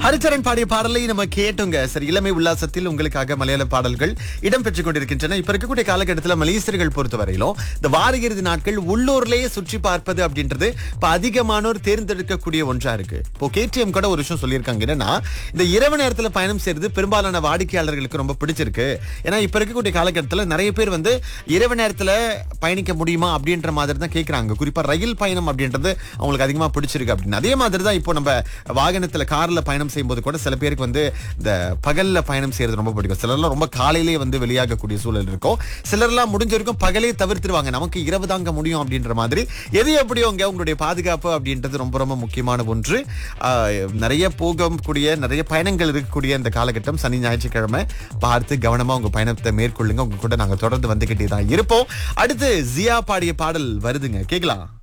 ஹரிச்சரன் பாடிய பாடலை நம்ம கேட்டோங்க சரி இளமை உல்லாசத்தில் உங்களுக்காக மலையாள பாடல்கள் இடம்பெற்றுக் கொண்டிருக்கின்றன இப்ப இருக்கக்கூடிய காலகட்டத்தில் மலேசியர்கள் பொறுத்தவரையிலும் இந்த வார இறுதி நாட்கள் உள்ளூர்லயே சுற்றி பார்ப்பது அப்படின்றது இப்ப அதிகமானோர் தேர்ந்தெடுக்கக்கூடிய ஒன்றா இருக்கு இப்போ கேடிஎம் கூட ஒரு விஷயம் சொல்லியிருக்காங்க என்னன்னா இந்த இரவு நேரத்துல பயணம் செய்யறது பெரும்பாலான வாடிக்கையாளர்களுக்கு ரொம்ப பிடிச்சிருக்கு ஏன்னா இப்ப இருக்கக்கூடிய காலகட்டத்தில் நிறைய பேர் வந்து இரவு நேரத்துல பயணிக்க முடியுமா அப்படின்ற மாதிரி தான் கேட்கறாங்க குறிப்பா ரயில் பயணம் அப்படின்றது அவங்களுக்கு அதிகமா பிடிச்சிருக்கு அப்படின்னு அதே மாதிரி தான் இப்போ நம்ம வாகனத்துல கார்ல பயணம் செய்யும்போது கூட சில பேருக்கு வந்து இந்த பகல்ல பயணம் செய்யறது ரொம்ப பிடிக்கும் சிலர்லாம் ரொம்ப காலையிலேயே வந்து வெளியாகக்கூடிய சூழல் இருக்கும் சிலர்லாம் முடிஞ்ச வரைக்கும் பகலே தவிர்த்துருவாங்க நமக்கு இரவு தாங்க முடியும் அப்படின்ற மாதிரி எது எப்படியோங்க உங்களுடைய பாதுகாப்பு அப்படின்றது ரொம்ப ரொம்ப முக்கியமான ஒன்று ஆஹ், நிறைய போகக்கூடிய நிறைய பயணங்கள் இருக்கக்கூடிய இந்த காலகட்டம் சனி ஞாயிற்றுக்கிழமை பார்த்து கவனமா உங்க பயணத்தை மேற்கொள்ளுங்க உங்க கூட நாங்க தொடர்ந்து வந்துகிட்டே தான் இருப்போம் அடுத்து ஜியா பாடிய பாடல் வருதுங்க கேக்கலாம்